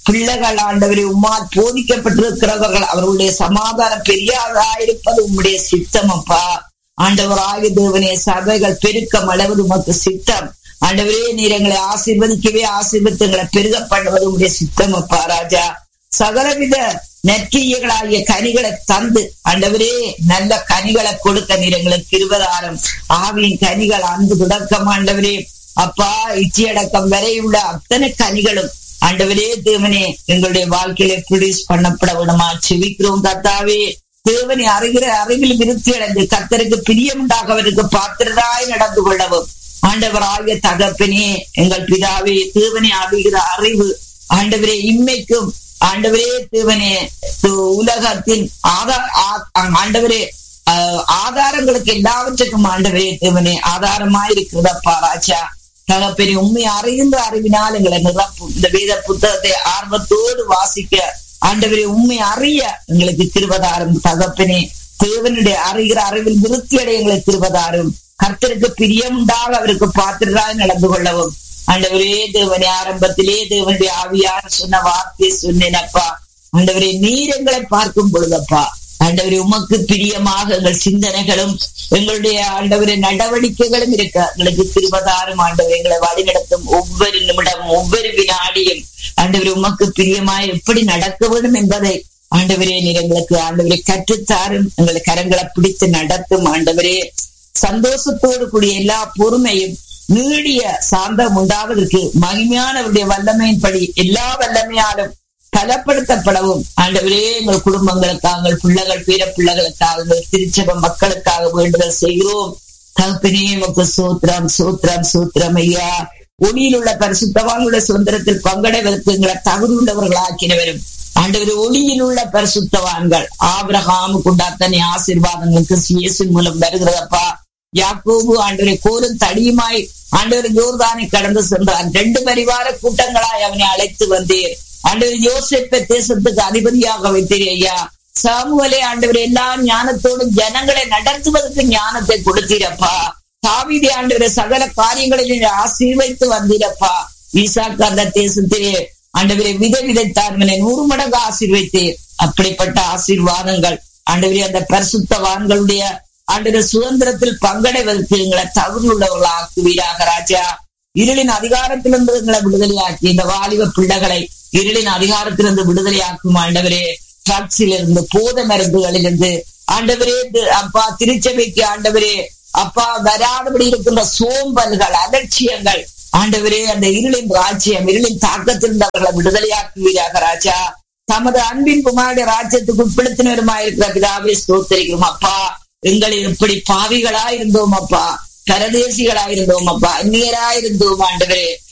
பிள்ளைகள் ஆண்டவரை உம்மால் போதிக்கப்பட்டிருக்கிறவர்கள் அவர்களுடைய சமாதானம் பெரியாதாயிருப்பது உம்முடைய சித்தம் அப்பா ஆண்டவராய தேவனே சபைகள் பெருக்கம் அளவது உமக்கு சித்தம் ஆண்டவரே நீர் எங்களை ஆசீர்வதிக்கவே ஆசீர்வதித்து பெருக பண்ணுவது உடைய சித்தம் அப்பா ராஜா சகலவித நெற்றியர்களாகிய கனிகளை தந்து ஆண்டவரே நல்ல கனிகளை கொடுக்க நீர் எங்களுக்கு இருபதாயிரம் ஆவியின் கனிகள் அன்பு தொடக்கம் ஆண்டவரே அப்பா இச்சியடக்கம் வரை உள்ள அத்தனை கனிகளும் ஆண்டவரே தேவனே எங்களுடைய வாழ்க்கையில ப்ரொடியூஸ் பண்ணப்பட விடமா செவிக்கிறோம் கத்தாவே தேவனை அறிகிற அறிவில் விருத்தி அடைந்து கத்தருக்கு பிரியமுண்டாக அவருக்கு பாத்திரராய் நடந்து கொள்ளவும் ஆண்டவராகிய தகப்பனே எங்கள் பிதாவே தேவனை அறிகிற அறிவு ஆண்டவரே இம்மைக்கும் ஆண்டவரே தேவனே உலகத்தின் ஆதார் ஆண்டவரே ஆதாரங்களுக்கு எல்லாவற்றுக்கும் ஆண்டவரே தேவனே ஆதாரமா இருக்கிறதப்பா ராஜா தகப்பனே உண்மை அறிகின்ற அறிவினால் எங்களை நிரப்பும் இந்த வேத புத்தகத்தை ஆர்வத்தோடு வாசிக்க ஆண்டவரே உண்மை அறிய எங்களுக்கு திருவதாரும் தகப்பனே தேவனுடைய அறிகிற அறிவில் விருத்தி அடைய எங்களுக்கு திருவதாரும் கர்த்தருக்கு பிரியம் உண்டாக அவருக்கு பாத்திரராய் நடந்து கொள்ளவும் ஆண்டவரே தேவனே ஆரம்பத்திலே தேவனுடைய ஆவியார் சொன்ன வார்த்தையை சொன்னேனப்பா ஆண்டவரே நீர் எங்களை பார்க்கும் பொழுதப்பா ஆண்டவரே உமக்கு பிரியமாக எங்கள் சிந்தனைகளும் எங்களுடைய ஆண்டவரே நடவடிக்கைகளும் இருக்க எங்களுக்கு திருவதாரும் ஆண்டவர் எங்களை வழிநடத்தும் ஒவ்வொரு நிமிடமும் ஒவ்வொரு வினாடியும் ஆண்டவரே உமக்கு பிரியமாய் எப்படி நடக்க வேண்டும் என்பதை ஆண்டவரே நீர் எங்களுக்கு ஆண்டவரை கற்றுத்தாரும் எங்களை கரங்களை பிடித்து நடத்தும் ஆண்டவரே சந்தோஷத்தோடு கூடிய எல்லா பொறுமையும் நீடிய சாந்தம் உண்டாவதற்கு மகிமையானவருடைய வல்லமையின்படி எல்லா வல்லமையாலும் பலப்படுத்தப்படவும் ஆண்டவரே எங்கள் குடும்பங்களுக்காக எங்கள் பிள்ளைகள் பேர பிள்ளைகளுக்காக எங்கள் திருச்சபை மக்களுக்காக வேண்டுதல் செய்கிறோம் தகப்பனே உமக்கு சூத்திரம் சூத்திரம் சூத்திரம் ஐயா ஒளியில் உள்ள பரிசுத்தவான்களுடைய சுதந்திரத்தில் பங்கடைவதற்கு எங்களை தகுதியுள்ளவர்கள் ஆக்கினவரும் ஆண்டவர் ஒளியில் உள்ள பரிசுத்தவான்கள் ஆபிரகாமுக்கு உண்டாத்தனை ஆசீர்வாதங்களுக்கு இயேசு மூலம் வருகிறதப்பா யாக்கோபு ஆண்டவரை கோலும் தடியுமாய் ஆண்டவர் யோர்தானை கடந்து சென்றான் ரெண்டு பரிவார கூட்டங்களாய் அவனை அழைத்து வந்தீர் ஆண்டவர் யோசிப்ப தேசத்துக்கு அதிபதியாக வைத்தீர் ஐயா சாமுவலே ஆண்டவர் எல்லா ஞானத்தோடும் ஜனங்களை நடத்துவதற்கு ஞானத்தை கொடுத்தீரப்பா தாவிதி ஆண்டவரை சகல காரியங்களில் ஆசீர்வைத்து வந்தீரப்பா ஈசாக்கு அந்த தேசத்திலே ஆண்டவரை வித விதைத்தார்மனை நூறு மடங்கு ஆசீர்வைத்தீர் அப்படிப்பட்ட ஆசீர்வாதங்கள் ஆண்டவரே அந்த பரிசுத்தவான்களுடைய ஆண்டவர் சுதந்திரத்தில் பங்கடைவதற்கு எங்களை தகுதியுள்ளவர்களாக ஆக்குவீராக ராஜா இருளின் அதிகாரத்திலிருந்து எங்களை விடுதலையாக்கி இந்த வாலிப பிள்ளைகளை இருளின் அதிகாரத்திலிருந்து விடுதலையாக்கும் ஆண்டவரே ட்ரக்ஸில் இருந்து போத மருந்துகளிலிருந்து ஆண்டவரே அப்பா திருச்சபைக்கு ஆண்டவரே அப்பா வராதபடி இருக்கின்ற சோம்பல்கள் அலட்சியங்கள் ஆண்டவரே அந்த இருளின் ராஜ்யம் இருளின் தாக்கத்திலிருந்து அவர்களை விடுதலையாக்குவீராக ராஜா தமது அன்பின் குமாருடைய ராஜ்யத்துக்கு உட்படுத்தினருமாயிருக்கிற பிதாவே ஸ்தோத்தரிக்கிறோம் அப்பா எங்களை எப்படி பாவிகளா இருந்தோம் அப்பா பரதேசிகளா இருந்தோம் அப்பா அந்நியரா இருந்தோம் ஆண்டவரே